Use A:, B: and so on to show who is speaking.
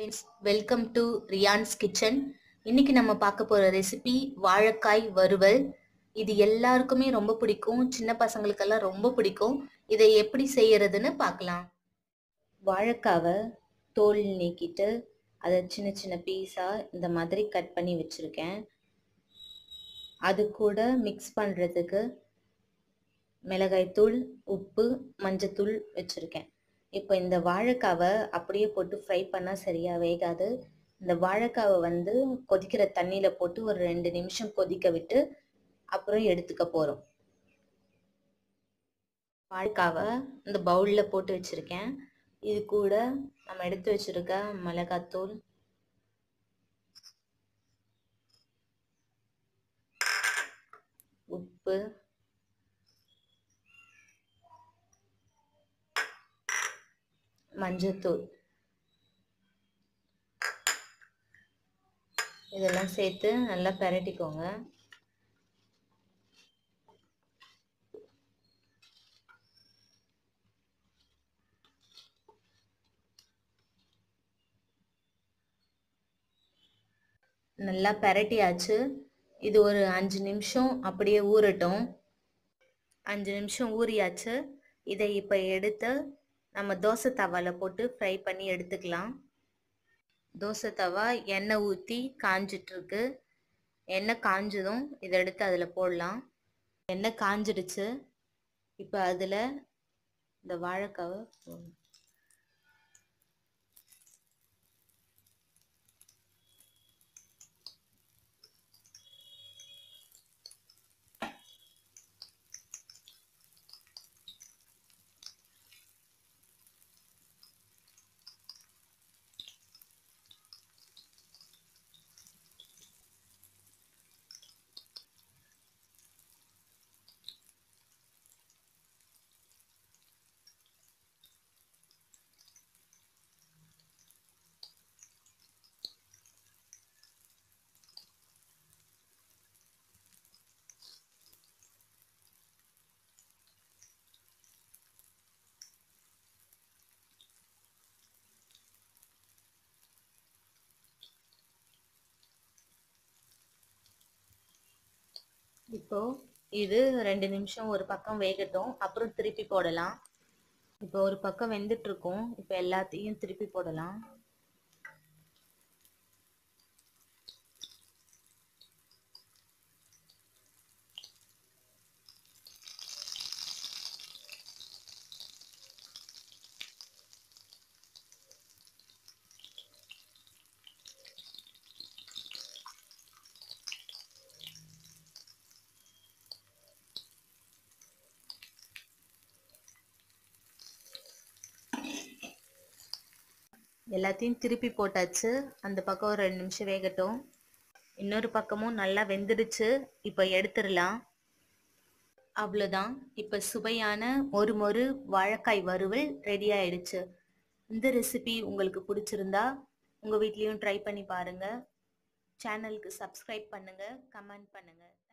A: friends welcome to Riyan's kitchen இன்னைக்கு நம்ம பார்க்க போற ரெசிபி வாழைக்காய் வறுவல் இது எல்லாருக்குமே ரொம்ப பிடிக்கும் சின்ன பசங்களுக்கெல்லாம் ரொம்ப பிடிக்கும் இதை எப்படி செய்யறதுன்னு பார்க்கலாம் வாழைக்காவை தோல் நீக்கிட்டு அதை சின்ன சின்ன பீஸாக இந்த மாதிரி கட் பண்ணி வச்சுருக்கேன் அது கூட மிக்ஸ் பண்ணுறதுக்கு மிளகாய்த்தூள் உப்பு மஞ்சத்தூள் வச்சுருக்கேன் இப்போ இந்த வாழைக்காவை அப்படியே போட்டு ஃப்ரை பண்ணால் சரியாக வேகாது இந்த வாழைக்காவை வந்து கொதிக்கிற தண்ணியில் போட்டு ஒரு ரெண்டு நிமிஷம் கொதிக்க விட்டு அப்புறம் எடுத்துக்க போகிறோம் வாழைக்காவை இந்த பவுலில் போட்டு வச்சுருக்கேன் இது கூட நம்ம எடுத்து வச்சுருக்க மிளகாத்தூள் உப்பு மஞ்சத்தூள் இதெல்லாம் சேர்த்து நல்லா பெரட்டிக்கோங்க நல்லா பெரட்டியாச்சு இது ஒரு அஞ்சு நிமிஷம் அப்படியே ஊறட்டும் அஞ்சு நிமிஷம் ஊறியாச்சு இதை இப்போ எடுத்து நம்ம தோசை தவாவில் போட்டு ஃப்ரை பண்ணி எடுத்துக்கலாம் தோசை தவா எண்ணெய் ஊற்றி காஞ்சிட்ருக்கு எண்ணெய் காஞ்சதும் இதை எடுத்து அதில் போடலாம் எண்ணெய் காஞ்சிடுச்சு இப்போ அதில் இந்த வாழைக்காவை போடணும் இப்போ இது ரெண்டு நிமிஷம் ஒரு பக்கம் வேகட்டும் அப்புறம் திருப்பி போடலாம் இப்போ ஒரு பக்கம் வெந்துட்டு இருக்கும் இப்போ எல்லாத்தையும் திருப்பி போடலாம் எல்லாத்தையும் திருப்பி போட்டாச்சு அந்த பக்கம் ஒரு ரெண்டு நிமிஷம் வேகட்டும் இன்னொரு பக்கமும் நல்லா வெந்துடுச்சு இப்போ எடுத்துடலாம் அவ்வளோதான் இப்போ சுவையான ஒரு மொறு வாழைக்காய் வறுவல் ரெடி ஆயிடுச்சு இந்த ரெசிபி உங்களுக்கு பிடிச்சிருந்தா உங்கள் வீட்லேயும் ட்ரை பண்ணி பாருங்கள் சேனலுக்கு சப்ஸ்கிரைப் பண்ணுங்கள் கமெண்ட் பண்ணுங்கள்